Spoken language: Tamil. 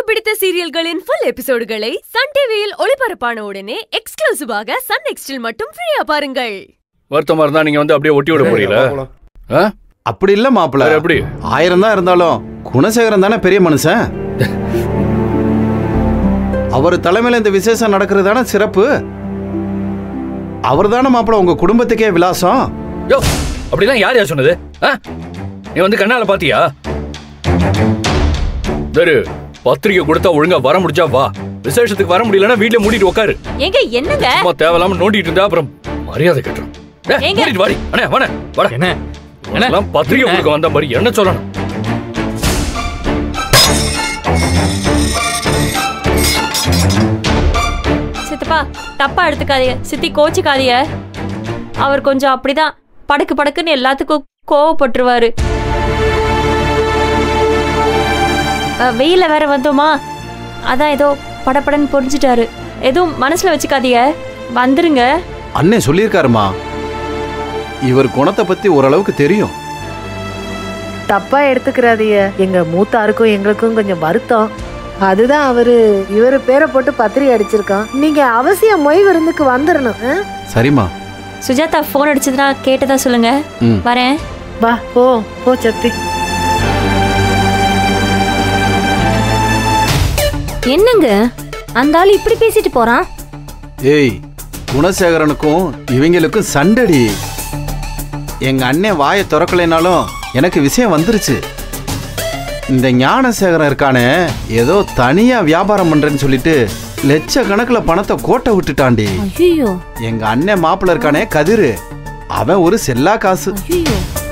பிடித்த சீரியல்களின் ஃபுல் எபிசோடுகளை சன் டிவியில் ஒளிபரப்பான உடனே எக்ஸ்க்ளூசிவாக சன் நெக்ஸ்டில் மட்டும் ஃப்ரீயா பாருங்கள் வருத்தமா இருந்தா நீங்க வந்து அப்படியே ஒட்டி விட போறீங்களா ஆ? அப்படி இல்ல மாப்பிள வேற எப்படி ஆயிரம் தான் இருந்தாலும் குணசேகரன் தானே பெரிய மனுஷன் அவர் தலைமையில இந்த விசேஷம் நடக்கிறது தானே சிறப்பு அவர் தானே மாப்பிள உங்க குடும்பத்துக்கே விலாசம் யோ அப்படிலாம் யார் யார் சொன்னது ஆ? நீ வந்து கண்ணால பாத்தியா தரு பத்திரிக்கை கொடுத்தா ஒழுங்கா வர முடிஞ்சா வா விசேஷத்துக்கு வர முடியலன்னா வீட்ல மூடிட்டு உட்காரு ஏங்க என்னங்க சும்மா தேவையில்லாம நோண்டிட்டு இருந்தா அப்புறம் மரியாதை கட்டுறோம் ஏங்க? மூடிட்டு வாடி அண்ணே வாண்ணே வாடா என்ன எல்லாம் பத்திரிக்கை கொடுக்க வந்த மாதிரி என்ன சொல்லணும் சித்தப்பா தப்பா எடுத்துக்காதீங்க சித்தி கோச்சிக்காதீங்க அவர் கொஞ்சம் அப்படிதான் படக்கு படக்குன்னு எல்லாத்துக்கும் கோவப்பட்டுருவாரு அஹ், வெயில்ல வேற வந்தோமா அதான் ஏதோ படபடன்னு பொறிஞ்சிட்டாரு எதுவும் மனசுல வச்சுக்காதீங்க வந்துருங்க அண்ணே சொல்லியிருக்காருமா இவர் குணத்தை பத்தி ஓரளவுக்கு தெரியும் தப்பா எடுத்துக்கிறாதீங்க எங்க மூத்தாருக்கும் எங்களுக்கும் கொஞ்சம் வருத்தம் அதுதான் அவரு இவர் பேரை போட்டு பத்திரிகை அடிச்சிருக்கான் நீங்க அவசியம் மொய் விருந்துக்கு வந்துடணும் ஆ? சரிம்மா சுஜாதா ஃபோன் அடிச்சதுன்னா கேட்டதா சொல்லுங்க ம் வரேன் வா போ போ சத்தி என்னங்க அந்த ஆள் இப்படி பேசிட்டு போறான் ஏய் குணசேகரனுக்கும் இவங்களுக்கும் சண்டடி எங்க அண்ணன் வாயை திறக்கலைனாலும் எனக்கு விஷயம் வந்துருச்சு இந்த ஞானசேகரன் இருக்கானே ஏதோ தனியா வியாபாரம் பண்றேன்னு சொல்லிட்டு லட்ச கணக்குல பணத்தை கோட்டை விட்டுட்டான்டி ஐயோ எங்க அண்ணன் மாப்பிள்ள இருக்கானே கதிரு அவன் ஒரு செல்லா காசு ஐயோ